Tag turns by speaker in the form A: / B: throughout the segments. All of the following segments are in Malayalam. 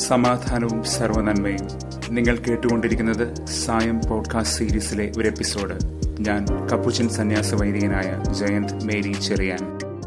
A: സമാധാനവും സർവനന്മയും നിങ്ങൾ കേട്ടുകൊണ്ടിരിക്കുന്നത് സായം പോഡ്കാസ്റ്റ് സീരീസിലെ ഒരു എപ്പിസോഡ് ഞാൻ കപ്പുച്ചൻ സന്യാസ വൈദികനായ ജയന്ത് മേരി ചെറിയാൻ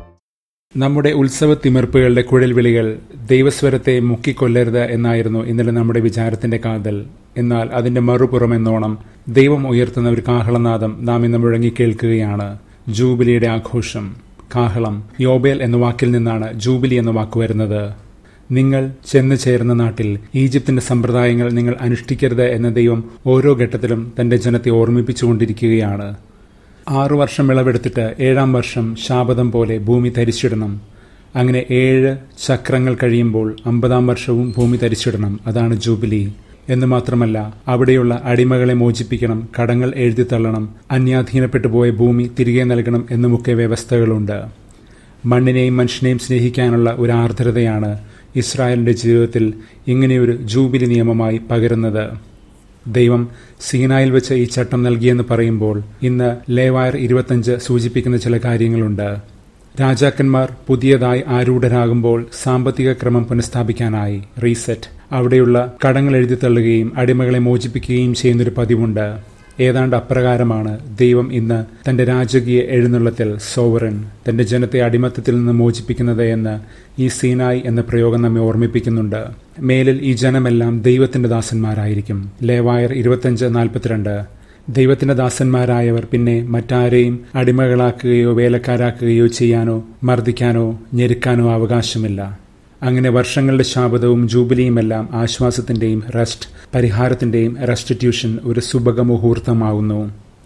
A: നമ്മുടെ ഉത്സവ തിമിർപ്പുകളുടെ കുഴൽവിളികൾ ദൈവസ്വരത്തെ മുക്കിക്കൊല്ലരുത് എന്നായിരുന്നു ഇന്നലെ നമ്മുടെ വിചാരത്തിന്റെ കാതൽ എന്നാൽ അതിന്റെ മറുപുറം എന്നോണം ദൈവം ഉയർത്തുന്ന ഒരു കാഹളനാദം നാം ഇന്ന് മുഴങ്ങി കേൾക്കുകയാണ് ജൂബിലിയുടെ ആഘോഷം കാഹളം യോബേൽ എന്ന വാക്കിൽ നിന്നാണ് ജൂബിലി എന്ന വാക്ക് വരുന്നത് നിങ്ങൾ ചെന്നു ചേർന്ന നാട്ടിൽ ഈജിപ്തിന്റെ സമ്പ്രദായങ്ങൾ നിങ്ങൾ അനുഷ്ഠിക്കരുത് എന്ന ദൈവം ഓരോ ഘട്ടത്തിലും തന്റെ ജനത്തെ ഓർമ്മിപ്പിച്ചുകൊണ്ടിരിക്കുകയാണ് ആറു വർഷം വിളവെടുത്തിട്ട് ഏഴാം വർഷം ശാപതം പോലെ ഭൂമി തരിച്ചിടണം അങ്ങനെ ഏഴ് ചക്രങ്ങൾ കഴിയുമ്പോൾ അമ്പതാം വർഷവും ഭൂമി തരിച്ചിടണം അതാണ് ജൂബിലി എന്ന് മാത്രമല്ല അവിടെയുള്ള അടിമകളെ മോചിപ്പിക്കണം കടങ്ങൾ എഴുതിത്തള്ളണം അന്യാധീനപ്പെട്ടു പോയ ഭൂമി തിരികെ നൽകണം എന്നുമൊക്കെ വ്യവസ്ഥകളുണ്ട് മണ്ണിനെയും മനുഷ്യനെയും സ്നേഹിക്കാനുള്ള ഒരു ആർദ്രതയാണ് ഇസ്രായേലിന്റെ ജീവിതത്തിൽ ഇങ്ങനെയൊരു ജൂബിലി നിയമമായി പകരുന്നത് ദൈവം സീനായിൽ വെച്ച് ഈ ചട്ടം നൽകിയെന്ന് പറയുമ്പോൾ ഇന്ന് ലേവായർ ഇരുപത്തഞ്ച് സൂചിപ്പിക്കുന്ന ചില കാര്യങ്ങളുണ്ട് രാജാക്കന്മാർ പുതിയതായി ആരൂഢരാകുമ്പോൾ സാമ്പത്തിക ക്രമം പുനഃസ്ഥാപിക്കാനായി റീസെറ്റ് അവിടെയുള്ള കടങ്ങൾ എഴുതിത്തള്ളുകയും അടിമകളെ മോചിപ്പിക്കുകയും ചെയ്യുന്നൊരു പതിവുണ്ട് ഏതാണ്ട് അപ്രകാരമാണ് ദൈവം ഇന്ന് തന്റെ രാജകീയ എഴുന്നള്ളത്തിൽ സോവറൻ തന്റെ ജനത്തെ അടിമത്തത്തിൽ നിന്ന് മോചിപ്പിക്കുന്നത് എന്ന് ഈ സീനായി എന്ന പ്രയോഗം നമ്മെ ഓർമ്മിപ്പിക്കുന്നുണ്ട് മേലിൽ ഈ ജനമെല്ലാം ദൈവത്തിന്റെ ദാസന്മാരായിരിക്കും ലേവായർ ഇരുപത്തഞ്ച് നാൽപ്പത്തിരണ്ട് ദൈവത്തിന്റെ ദാസന്മാരായവർ പിന്നെ മറ്റാരെയും അടിമകളാക്കുകയോ വേലക്കാരാക്കുകയോ ചെയ്യാനോ മർദ്ദിക്കാനോ ഞെരുക്കാനോ അവകാശമില്ല അങ്ങനെ വർഷങ്ങളുടെ ശാപതവും ജൂബിലിയുമെല്ലാം ആശ്വാസത്തിന്റെയും റെസ്റ്റ് പരിഹാരത്തിന്റെയും റെസ്റ്റിറ്റ്യൂഷൻ ഒരു സുഭഗ മുഹൂർത്തമാകുന്നു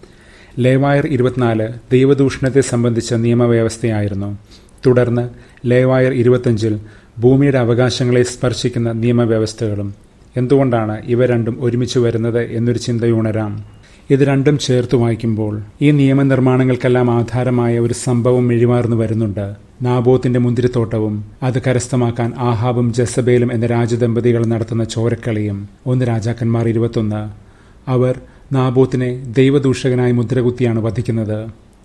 A: ലേവായർ ഇരുപത്തിനാല് ദൈവദൂഷണത്തെ സംബന്ധിച്ച നിയമവ്യവസ്ഥയായിരുന്നു തുടർന്ന് ലേവായർ ഇരുപത്തഞ്ചിൽ ഭൂമിയുടെ അവകാശങ്ങളെ സ്പർശിക്കുന്ന നിയമവ്യവസ്ഥകളും എന്തുകൊണ്ടാണ് ഇവ രണ്ടും ഒരുമിച്ച് വരുന്നത് എന്നൊരു ചിന്തയുണരാം ഇത് രണ്ടും ചേർത്ത് വായിക്കുമ്പോൾ ഈ നിയമനിർമ്മാണങ്ങൾക്കെല്ലാം ആധാരമായ ഒരു സംഭവം എഴിമാർന്നു വരുന്നുണ്ട് നാബോത്തിന്റെ മുന്തിരിത്തോട്ടവും അത് കരസ്ഥമാക്കാൻ ആഹാബും ജസബേലും എന്ന രാജദമ്പതികൾ നടത്തുന്ന ചോരക്കളിയും ഒന്ന് രാജാക്കന്മാർ ഇരുപത്തൊന്ന് അവർ നാബോത്തിനെ ദൈവദൂഷകനായി മുദ്രകുത്തിയാണ് വധിക്കുന്നത്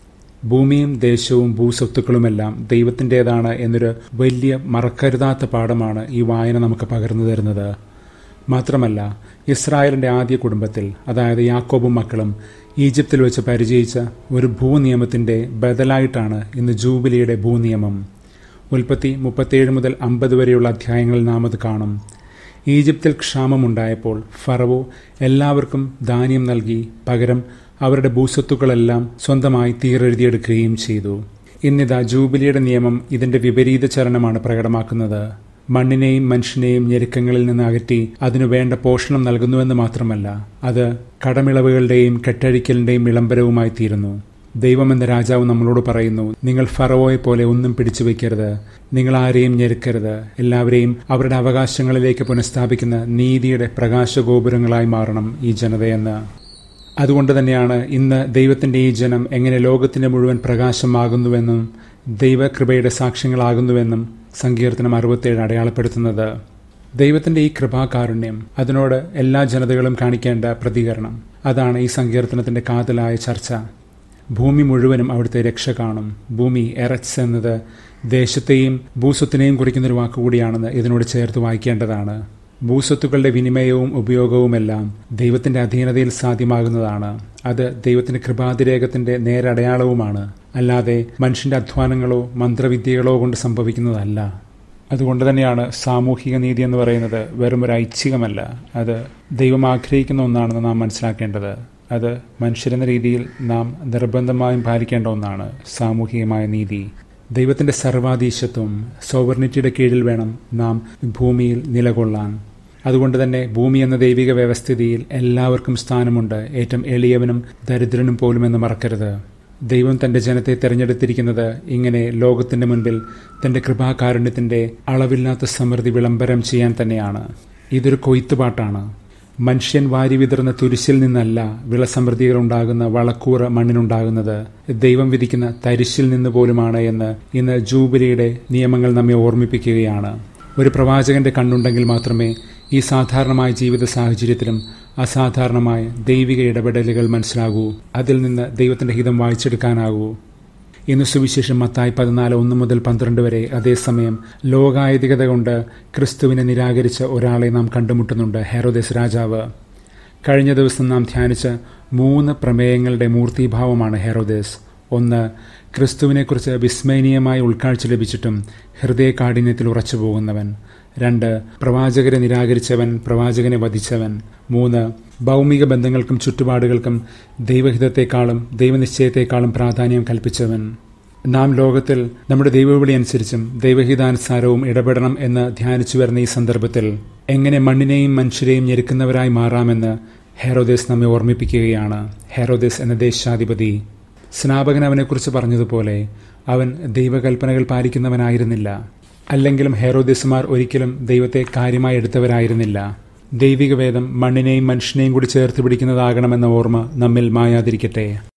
A: ഭൂമിയും ദേശവും ഭൂസ്വത്തുക്കളുമെല്ലാം ദൈവത്തിൻ്റെതാണ് എന്നൊരു വലിയ മറക്കരുതാത്ത പാഠമാണ് ഈ വായന നമുക്ക് പകർന്നു തരുന്നത് മാത്രമല്ല ഇസ്രായേലിന്റെ ആദ്യ കുടുംബത്തിൽ അതായത് യാക്കോബും മക്കളും ഈജിപ്തിൽ വെച്ച് പരിചയിച്ച ഒരു ഭൂനിയമത്തിന്റെ ബദലായിട്ടാണ് ഇന്ന് ജൂബിലിയുടെ ഭൂനിയമം ഉൽപ്പത്തി മുപ്പത്തിയേഴ് മുതൽ അമ്പത് വരെയുള്ള അധ്യായങ്ങളിൽ നാം അത് കാണും ഈജിപ്തിൽ ക്ഷാമമുണ്ടായപ്പോൾ ഫറവോ എല്ലാവർക്കും ധാന്യം നൽകി പകരം അവരുടെ ഭൂസ്വത്തുക്കളെല്ലാം സ്വന്തമായി തീരെഴുതിയെടുക്കുകയും ചെയ്തു ഇന്നിതാ ജൂബിലിയുടെ നിയമം ഇതിന്റെ വിപരീത ചലനമാണ് പ്രകടമാക്കുന്നത് മണ്ണിനെയും മനുഷ്യനെയും ഞെരുക്കങ്ങളിൽ നിന്ന് അകറ്റി അതിനു വേണ്ട പോഷണം നൽകുന്നുവെന്ന് മാത്രമല്ല അത് കടമിളവുകളുടെയും കെട്ടഴിക്കലിന്റെയും വിളംബരവുമായി തീരുന്നു ദൈവമെന്ന രാജാവ് നമ്മളോട് പറയുന്നു നിങ്ങൾ ഫറവോയെ പോലെ ഒന്നും പിടിച്ചു വയ്ക്കരുത് നിങ്ങൾ ആരെയും ഞെരുക്കരുത് എല്ലാവരെയും അവരുടെ അവകാശങ്ങളിലേക്ക് പുനഃസ്ഥാപിക്കുന്ന നീതിയുടെ പ്രകാശഗോപുരങ്ങളായി മാറണം ഈ ജനതയെന്ന് അതുകൊണ്ട് തന്നെയാണ് ഇന്ന് ദൈവത്തിന്റെ ഈ ജനം എങ്ങനെ ലോകത്തിന്റെ മുഴുവൻ പ്രകാശമാകുന്നുവെന്നും ദൈവകൃപയുടെ സാക്ഷ്യങ്ങളാകുന്നുവെന്നും സങ്കീർത്തനം അറുപത്തേഴ് അടയാളപ്പെടുത്തുന്നത് ദൈവത്തിന്റെ ഈ കൃപാകാരുണ്യം അതിനോട് എല്ലാ ജനതകളും കാണിക്കേണ്ട പ്രതികരണം അതാണ് ഈ സങ്കീർത്തനത്തിന്റെ കാതലായ ചർച്ച ഭൂമി മുഴുവനും അവിടുത്തെ രക്ഷ കാണും ഭൂമി എറച്ച് എന്നത് ദേശത്തെയും ഭൂസ്വത്തിനെയും കുറിക്കുന്നൊരു വാക്കുകൂടിയാണെന്ന് ഇതിനോട് ചേർത്ത് വായിക്കേണ്ടതാണ് ഭൂസ്വത്തുക്കളുടെ വിനിമയവും ഉപയോഗവുമെല്ലാം ദൈവത്തിന്റെ അധീനതയിൽ സാധ്യമാകുന്നതാണ് അത് ദൈവത്തിന്റെ കൃപാതിരേഖത്തിന്റെ നേരടയാളവുമാണ് അല്ലാതെ മനുഷ്യന്റെ അധ്വാനങ്ങളോ മന്ത്രവിദ്യകളോ കൊണ്ട് സംഭവിക്കുന്നതല്ല അതുകൊണ്ട് തന്നെയാണ് സാമൂഹിക നീതി എന്ന് പറയുന്നത് വെറും ഒരു ഐച്ഛികമല്ല അത് ദൈവം ആഗ്രഹിക്കുന്ന ഒന്നാണെന്ന് നാം മനസ്സിലാക്കേണ്ടത് അത് മനുഷ്യരെന്ന രീതിയിൽ നാം നിർബന്ധമായും പാലിക്കേണ്ട ഒന്നാണ് സാമൂഹികമായ നീതി ദൈവത്തിന്റെ സർവാധീശത്വം സോവർണിറ്റിയുടെ കീഴിൽ വേണം നാം ഭൂമിയിൽ നിലകൊള്ളാൻ അതുകൊണ്ട് തന്നെ ഭൂമി എന്ന ദൈവിക വ്യവസ്ഥിതിയിൽ എല്ലാവർക്കും സ്ഥാനമുണ്ട് ഏറ്റവും എളിയവനും ദരിദ്രനും പോലും എന്ന് മറക്കരുത് ദൈവം തന്റെ ജനത്തെ തെരഞ്ഞെടുത്തിരിക്കുന്നത് ഇങ്ങനെ ലോകത്തിന്റെ മുൻപിൽ തന്റെ കൃപാകാരുണ്യത്തിന്റെ അളവില്ലാത്ത സമൃദ്ധി വിളംബരം ചെയ്യാൻ തന്നെയാണ് ഇതൊരു കൊയ്ത്തുപാട്ടാണ് മനുഷ്യൻ വാരി വിതറുന്ന തുരിശിൽ നിന്നല്ല വിളസമൃദ്ധികൾ ഉണ്ടാകുന്ന വളക്കൂറ മണ്ണിനുണ്ടാകുന്നത് ദൈവം വിധിക്കുന്ന തരിശിൽ നിന്ന് പോലുമാണ് എന്ന് ഇന്ന് ജൂബിലിയുടെ നിയമങ്ങൾ നമ്മെ ഓർമ്മിപ്പിക്കുകയാണ് ഒരു പ്രവാചകന്റെ കണ്ണുണ്ടെങ്കിൽ മാത്രമേ ഈ സാധാരണമായ ജീവിത സാഹചര്യത്തിലും അസാധാരണമായ ദൈവിക ഇടപെടലുകൾ മനസ്സിലാകൂ അതിൽ നിന്ന് ദൈവത്തിന്റെ ഹിതം വായിച്ചെടുക്കാനാകൂ ഇന്ന് സുവിശേഷം മത്തായി പതിനാല് ഒന്ന് മുതൽ പന്ത്രണ്ട് വരെ അതേസമയം ലോകായതികത കൊണ്ട് ക്രിസ്തുവിനെ നിരാകരിച്ച ഒരാളെ നാം കണ്ടുമുട്ടുന്നുണ്ട് ഹെറോദേസ് രാജാവ് കഴിഞ്ഞ ദിവസം നാം ധ്യാനിച്ച മൂന്ന് പ്രമേയങ്ങളുടെ മൂർത്തിഭാവമാണ് ഹെറോദേസ് ഒന്ന് ക്രിസ്തുവിനെക്കുറിച്ച് വിസ്മയനീയമായ ഉൾക്കാഴ്ച ലഭിച്ചിട്ടും ഹൃദയകാഠിന്യത്തിൽ ഉറച്ചു പോകുന്നവൻ രണ്ട് പ്രവാചകരെ നിരാകരിച്ചവൻ പ്രവാചകനെ വധിച്ചവൻ മൂന്ന് ഭൗമിക ബന്ധങ്ങൾക്കും ചുറ്റുപാടുകൾക്കും ദൈവഹിതത്തെക്കാളും ദൈവനിശ്ചയത്തെക്കാളും പ്രാധാന്യം കൽപ്പിച്ചവൻ നാം ലോകത്തിൽ നമ്മുടെ ദൈവവിളി അനുസരിച്ചും ദൈവഹിതാനുസാരവും ഇടപെടണം എന്ന് ധ്യാനിച്ചു വരുന്ന ഈ സന്ദർഭത്തിൽ എങ്ങനെ മണ്ണിനെയും മനുഷ്യരെയും ഞെരുക്കുന്നവരായി മാറാമെന്ന് ഹെറോദേസ് നമ്മെ ഓർമ്മിപ്പിക്കുകയാണ് ഹെറോദേസ് എന്ന ദേശാധിപതി സ്നാപകൻ അവനെക്കുറിച്ച് പറഞ്ഞതുപോലെ അവൻ ദൈവകൽപ്പനകൾ പാലിക്കുന്നവനായിരുന്നില്ല അല്ലെങ്കിലും ഹെറോദിസുമാർ ഒരിക്കലും ദൈവത്തെ കാര്യമായി എടുത്തവരായിരുന്നില്ല ദൈവിക വേദം മണ്ണിനെയും മനുഷ്യനെയും കൂടി ചേർത്ത് പിടിക്കുന്നതാകണമെന്ന ഓർമ്മ നമ്മിൽ മായാതിരിക്കട്ടെ